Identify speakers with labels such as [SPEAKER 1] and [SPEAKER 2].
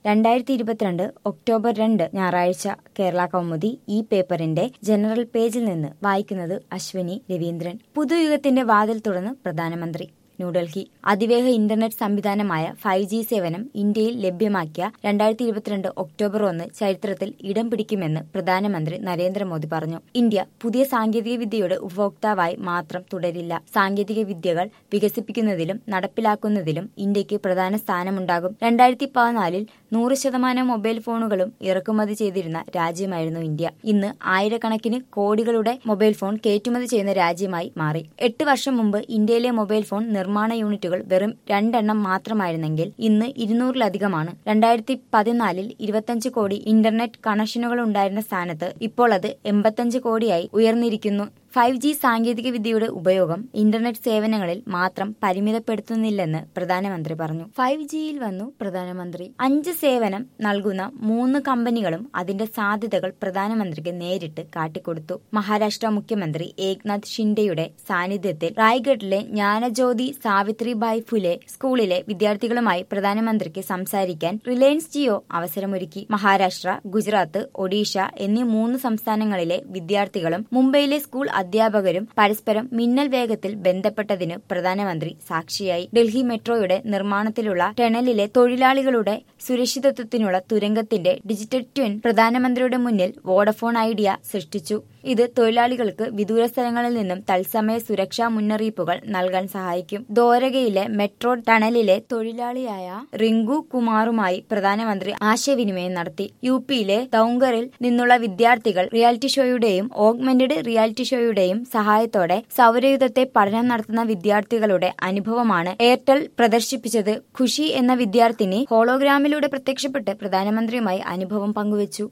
[SPEAKER 1] രണ്ടായിരത്തി ഇരുപത്തിരണ്ട് ഒക്ടോബർ രണ്ട് ഞായറാഴ്ച കേരള കൗമുദി ഈ പേപ്പറിന്റെ ജനറൽ പേജിൽ നിന്ന് വായിക്കുന്നത് അശ്വിനി രവീന്ദ്രൻ പുതുയുഗത്തിന്റെ വാതിൽ തുറന്ന് പ്രധാനമന്ത്രി ന്യൂഡൽഹി അതിവേഗ ഇന്റർനെറ്റ് സംവിധാനമായ ഫൈവ് ജി സേവനം ഇന്ത്യയിൽ ലഭ്യമാക്കിയ രണ്ടായിരത്തി ഇരുപത്തിരണ്ട് ഒക്ടോബർ ഒന്ന് ചരിത്രത്തിൽ ഇടം പിടിക്കുമെന്ന് പ്രധാനമന്ത്രി നരേന്ദ്രമോദി പറഞ്ഞു ഇന്ത്യ പുതിയ സാങ്കേതിക വിദ്യയുടെ ഉപഭോക്താവായി മാത്രം തുടരില്ല സാങ്കേതിക വിദ്യകൾ വികസിപ്പിക്കുന്നതിലും നടപ്പിലാക്കുന്നതിലും ഇന്ത്യക്ക് പ്രധാന സ്ഥാനമുണ്ടാകും രണ്ടായിരത്തി പതിനാലിൽ നൂറ് ശതമാനം മൊബൈൽ ഫോണുകളും ഇറക്കുമതി ചെയ്തിരുന്ന രാജ്യമായിരുന്നു ഇന്ത്യ ഇന്ന് ആയിരക്കണക്കിന് കോടികളുടെ മൊബൈൽ ഫോൺ കയറ്റുമതി ചെയ്യുന്ന രാജ്യമായി മാറി എട്ട് വർഷം മുമ്പ് ഇന്ത്യയിലെ മൊബൈൽ ഫോൺ നിർമ്മാണ യൂണിറ്റുകൾ വെറും രണ്ടെണ്ണം മാത്രമായിരുന്നെങ്കിൽ ഇന്ന് ഇരുന്നൂറിലധികമാണ് രണ്ടായിരത്തി പതിനാലിൽ ഇരുപത്തഞ്ച് കോടി ഇന്റർനെറ്റ് കണക്ഷനുകൾ ഉണ്ടായിരുന്ന സ്ഥാനത്ത് ഇപ്പോൾ അത് എൺപത്തഞ്ച് കോടിയായി ഉയർന്നിരിക്കുന്നു ഫൈവ് ജി സാങ്കേതിക വിദ്യയുടെ ഉപയോഗം ഇന്റർനെറ്റ് സേവനങ്ങളിൽ മാത്രം പരിമിതപ്പെടുത്തുന്നില്ലെന്ന് പ്രധാനമന്ത്രി പറഞ്ഞു ഫൈവ് ജിയിൽ വന്നു പ്രധാനമന്ത്രി അഞ്ച് സേവനം നൽകുന്ന മൂന്ന് കമ്പനികളും അതിന്റെ സാധ്യതകൾ പ്രധാനമന്ത്രിക്ക് നേരിട്ട് കാട്ടിക്കൊടുത്തു മഹാരാഷ്ട്ര മുഖ്യമന്ത്രി ഏക്നാഥ് ഷിൻഡെയുടെ സാന്നിധ്യത്തിൽ റായ്ഗഡിലെ ജ്ഞാനജ്യോതി സാവിത്രിബായ് ഫുലെ സ്കൂളിലെ വിദ്യാർത്ഥികളുമായി പ്രധാനമന്ത്രിക്ക് സംസാരിക്കാൻ റിലയൻസ് ജിയോ അവസരമൊരുക്കി മഹാരാഷ്ട്ര ഗുജറാത്ത് ഒഡീഷ എന്നീ മൂന്ന് സംസ്ഥാനങ്ങളിലെ വിദ്യാർത്ഥികളും മുംബൈയിലെ സ്കൂൾ അധ്യാപകരും പരസ്പരം മിന്നൽ വേഗത്തിൽ ബന്ധപ്പെട്ടതിന് പ്രധാനമന്ത്രി സാക്ഷിയായി ഡൽഹി മെട്രോയുടെ നിർമ്മാണത്തിലുള്ള ടണലിലെ തൊഴിലാളികളുടെ സുരക്ഷിതത്വത്തിനുള്ള തുരങ്കത്തിന്റെ ഡിജിറ്റൽ ട്വിൻ പ്രധാനമന്ത്രിയുടെ മുന്നിൽ വോഡഫോൺ ഐഡിയ സൃഷ്ടിച്ചു ഇത് തൊഴിലാളികൾക്ക് വിദൂര സ്ഥലങ്ങളിൽ നിന്നും തത്സമയ സുരക്ഷാ മുന്നറിയിപ്പുകൾ നൽകാൻ സഹായിക്കും ദോരകയിലെ മെട്രോ ടണലിലെ തൊഴിലാളിയായ റിങ്കു കുമാറുമായി പ്രധാനമന്ത്രി ആശയവിനിമയം നടത്തി യു പിയിലെ ദൌങ്കറിൽ നിന്നുള്ള വിദ്യാർത്ഥികൾ റിയാലിറ്റി ഷോയുടെയും ഓഗ്മെന്റഡ് റിയാലിറ്റി ഷോയുടെയും സഹായത്തോടെ സൗരയുധത്തെ പഠനം നടത്തുന്ന വിദ്യാർത്ഥികളുടെ അനുഭവമാണ് എയർടെൽ പ്രദർശിപ്പിച്ചത് ഖുഷി എന്ന വിദ്യാർത്ഥിനി ഹോളോഗ്രാമിലൂടെ പ്രത്യക്ഷപ്പെട്ട് പ്രധാനമന്ത്രിയുമായി അനുഭവം പങ്കുവച്ചു